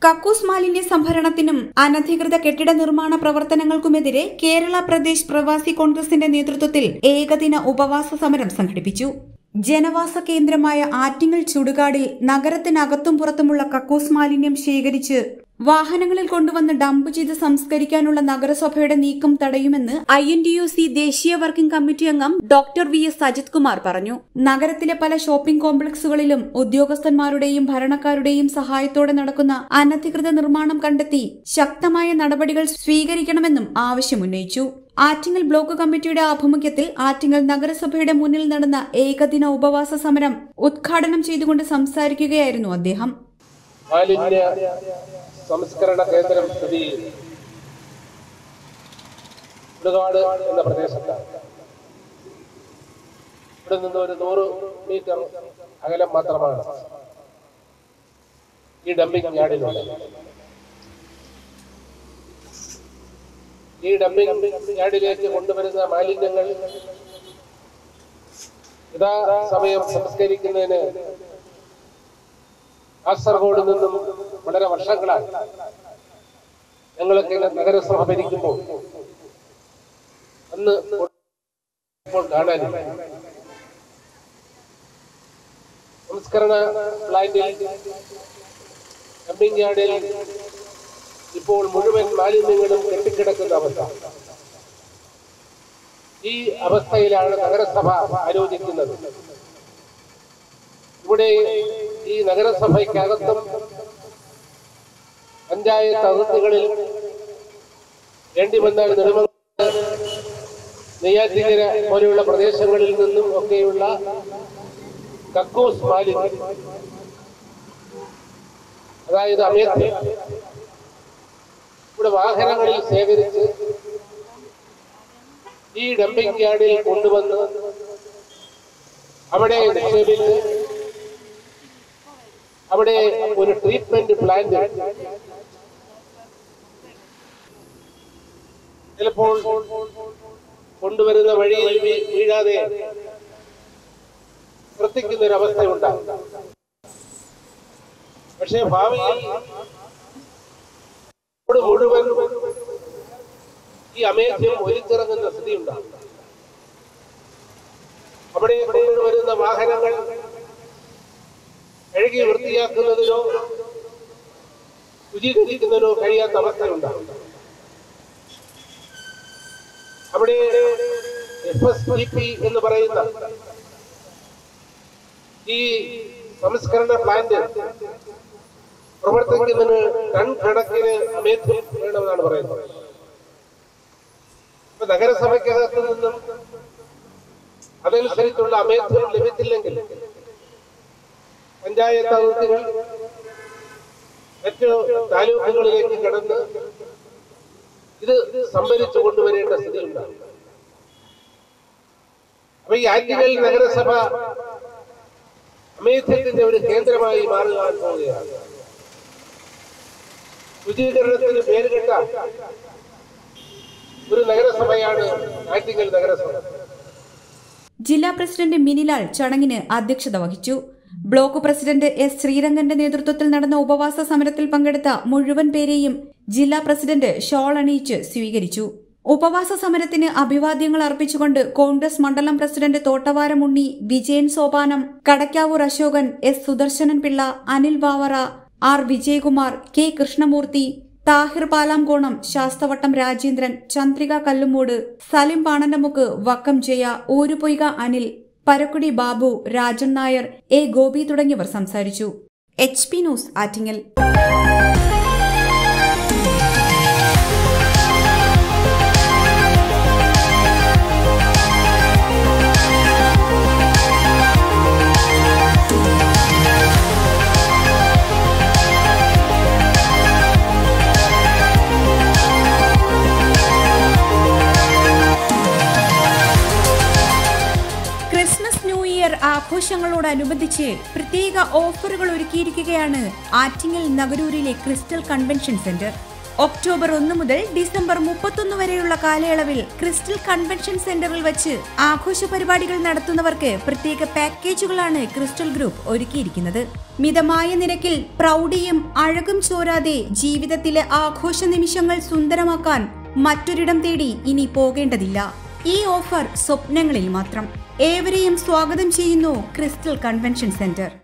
കക്കൂസ് മാലിന്യ സംഭരണത്തിനും അനധികൃത കെട്ടിട നിർമ്മാണ പ്രവർത്തനങ്ങൾക്കുമെതിരെ കേരള പ്രദേശ് പ്രവാസി കോൺഗ്രസിന്റെ നേതൃത്വത്തിൽ ഏകദിന ഉപവാസ സമരം സംഘടിപ്പിച്ചു ജനവാസ കേന്ദ്രമായ ആറ്റിങ്ങൽ ചുടുകാടിൽ നഗരത്തിനകത്തും പുറത്തുമുള്ള കക്കൂസ് മാലിന്യം ശേഖരിച്ച് വാഹനങ്ങളിൽ കൊണ്ടുവന്ന് ഡംപ് ചെയ്ത് സംസ്കരിക്കാനുള്ള നഗരസഭയുടെ നീക്കം തടയുമെന്ന് I N D U C ദേശീയ വർക്കിംഗ് കമ്മിറ്റി അംഗം doctor V S Sajith Kumar പറഞ്ഞു നഗരത്തിലെ പല ഷോപ്പിംഗ് കോംപ്ലക്സുകളിലും ഉദ്യോഗസ്ഥന്മാരുടെയും ഭരണക്കാരുടെയും സഹായത്തോടെ നടക്കുന്ന അനധികൃത നിർമ്മാണം കണ്ടെത്തി ശക്തമായ നടപടികൾ സ്വീകരിക്കണമെന്നും ആവശ്യമുന്നയിച്ചു ആറ്റിങ്ങൽ ബ്ലോക്ക് കമ്മിറ്റിയുടെ ആഭിമുഖ്യത്തിൽ ആറ്റിങ്ങൽ നഗരസഭയുടെ മുന്നിൽ നടന്ന ഏകദിന ഉപവാസ സമരം ഉദ്ഘാടനം ചെയ്തുകൊണ്ട് സംസാരിക്കുകയായിരുന്നു അദ്ദേഹം മാലിന്യ സംസ്കരണ കേന്ദ്രം സ്ഥിതി ചെയ്യുന്നു ഇടുകാട് എന്ന പ്രദേശത്താണ് ഇവിടെ നിന്ന് ഒരു നൂറ് മീറ്റർ അകലം മാത്രമാണ് ഈ ഡംപിംഗ് യാർഡിലുള്ളത് ഈ ഡംപിംഗ് യാർഡിലേക്ക് കൊണ്ടുവരുന്ന മാലിന്യങ്ങൾ യഥാ സമയം സംസ്കരിക്കുന്നതിന് കാസർഗോഡ് നിന്നും വളരെ വർഷങ്ങളായി ഞങ്ങളൊക്കെ നഗരസഭ ഭരിക്കുമ്പോൾ അന്ന് ഇപ്പോൾ കാണാനില്ല സംസ്കരണ പ്ലാന്റിൽ ഡംപിംഗ് യാർഡിൽ ഇപ്പോൾ മുഴുവൻ മാലിന്യങ്ങളും കെട്ടിക്കിടക്കുന്ന അവസ്ഥ ഈ അവസ്ഥയിലാണ് നഗരസഭ ആലോചിക്കുന്നത് ഇവിടെ ഈ നഗരസഭയ്ക്കകത്തും പഞ്ചായത്ത് അതിർത്തികളിൽ വേണ്ടി വന്നാൽ നെടുമങ്ങ നെയ്യാറ്റിക്കര പോലെയുള്ള പ്രദേശങ്ങളിൽ നിന്നും ഒക്കെയുള്ള കക്കൂസ് മാലിന്യം അതായത് അമേത്ത് ഇവിടെ വാഹനങ്ങളിൽ ശേഖരിച്ച് ഈ ഡംപിംഗ് യാർഡിൽ കൊണ്ടുവന്ന് അവിടെ നിക്ഷേപിച്ച് അവിടെ ഒരു ട്രീറ്റ്മെന്റ് പ്ലാന്റ് ചിലപ്പോൾ കൊണ്ടുവരുന്ന വഴിയിൽ വീ- വീഴാതെ ശ്രദ്ധിക്കുന്ന ഒരു അവസ്ഥയുണ്ടാകും പക്ഷേ ഭാവിയിൽ ഇവിടെ മുഴുവൻ ഈ അമേധ്യം ഒലിച്ചിറങ്ങുന്ന സ്ഥിതിയുണ്ടാകും അവിടെ കൊണ്ടുവരുന്ന വാഹനങ്ങൾ കഴുകി വൃത്തിയാക്കുന്നതിനോ ശുചീകരിക്കുന്നതിനോ കഴിയാത്ത അവസ്ഥയുണ്ടാകും അവിടെ എഫ് എസ് ഡി പി എന്ന് പറയുന്ന ഈ സംസ്കരണ പ്ലാന്റ് പ്രവർത്തിക്കുന്നതിന് ടൺ കണക്കിന് അമേധ്യം വേണമെന്നാണ് പറയുന്നത് ഇപ്പൊ നഗരസഭയ്ക്കകത്ത് നിന്നും അതനുസരിച്ചുള്ള അമേധ്യം ലഭിച്ചില്ലെങ്കിൽ പഞ്ചായത്ത് അതിർത്തികൾ മറ്റു താലൂക്കുകളിലേക്ക് കടന്ന് ഇത് സംഭരിച്ചു കൊണ്ടുവരേണ്ട സ്ഥിതിയുണ്ടാകും അപ്പൊ ഈ ആറ്റിങ്ങൽ നഗരസഭ അമേധ്യത്തിന്റെ ഒരു കേന്ദ്രമായി മാറുവാൻ പോവുകയാണ് ശുചീകരണത്തിന് പേരുകെട്ട ഒരു നഗരസഭയാണ് ആറ്റിങ്ങൽ നഗരസഭ ജില്ലാ പ്രസിഡന്റ് മിനിലാൽ ചടങ്ങിന് അധ്യക്ഷത വഹിച്ചു ബ്ലോക്ക് പ്രസിഡന്റ് എസ് ശ്രീരംഗന്റെ നേതൃത്വത്തിൽ നടന്ന ഉപവാസ സമരത്തിൽ പങ്കെടുത്ത മുഴുവൻ പേരെയും ജില്ലാ പ്രസിഡന്റ് ഷോൾ അണിയിച്ച് സ്വീകരിച്ചു ഉപവാസ സമരത്തിന് അഭിവാദ്യങ്ങൾ അർപ്പിച്ചുകൊണ്ട് കോൺഗ്രസ് മണ്ഡലം president Thottavaram Unni Vijayan Sopanam Kadakkavoor Ashokan S Sudarshanan Pillai Anil Bavara R Vijayakumar K Krishnamoorthy Thahir Palamkonam Sasthavattom Rajendran Chandrika Kallumoodu Salim Pananamukku Vakkom Jaya Oorupoika Anil Parakkudi Babu Rajan Nair A Gopi തുടങ്ങിയവർ സംസാരിച്ചു H P news Attingal Christmas new year ആഘോഷങ്ങളോടനുബന്ധിച്ച് പ്രത്യേക ഓഫറുകൾ ഒരുക്കിയിരിക്കുകയാണ് ആറ്റിങ്ങൽ നഗരൂരിലെ ക്രിസ്റ്റൽ കൺവെൻഷൻ സെന്റർ ഒക്ടോബർ ഒന്ന് മുതൽ ഡിസംബർ മുപ്പത്തൊന്ന് വരെയുള്ള കാലയളവിൽ ക്രിസ്റ്റൽ കൺവെൻഷൻ സെന്ററിൽ വെച്ച് ആഘോഷ പരിപാടികൾ നടത്തുന്നവർക്ക് പ്രത്യേക പാക്കേജുകളാണ് ക്രിസ്റ്റൽ ഗ്രൂപ്പ് ഒരുക്കിയിരിക്കുന്നത് മിതമായ നിരക്കിൽ പ്രൗഢിയും അഴകും ചോരാതെ ജീവിതത്തിലെ ആഘോഷ നിമിഷങ്ങൾ സുന്ദരമാക്കാൻ മറ്റൊരിടം തേടി ഇനി പോകേണ്ടതില്ല ഈ ഓഫർ സ്വപ്നങ്ങളിൽ മാത്രം ഏവരെയും സ്വാഗതം ചെയ്യുന്നു ക്രിസ്റ്റൽ കൺവെൻഷൻ സെന്റർ